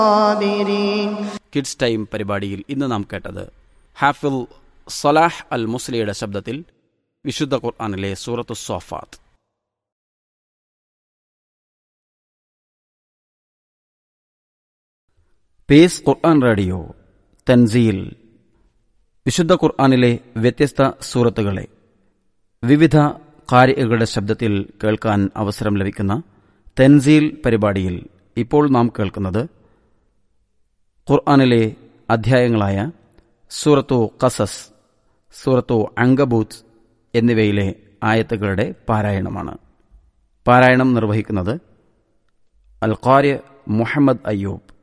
الصابرين kids time പരിപാടിയിൽ ഇന്ന് നാം കേട്ടത് ഹാഫിൽ സലാഹ് അൽ മുസ്ലിയുടെ ശബ്ദത്തിൽ വിശുദ്ധ ഖുർആാനിലെ സൂറത്തു സോഫാത്ത് പേസ് ഖുർആൻ റേഡിയോ തൻസീൽ വിശുദ്ധ ഖുർആാനിലെ വ്യത്യസ്ത സൂറത്തുകളെ വിവിധ കാര്യങ്ങളുടെ ശബ്ദത്തിൽ കേൾക്കാൻ അവസരം ലഭിക്കുന്ന തെൻസീൽ പരിപാടിയിൽ ഇപ്പോൾ നാം കേൾക്കുന്നത് ഖുർആാനിലെ അധ്യായങ്ങളായ സൂറത്തു ഖസസ് സൂറത്തു അങ്കബൂത്ത് എന്നിവയിലെ ആയത്തുകളുടെ പാരായണമാണ് പാരായണം നിർവഹിക്കുന്നത് അൽ ഖാര്യ മുഹമ്മദ് അയ്യൂബ്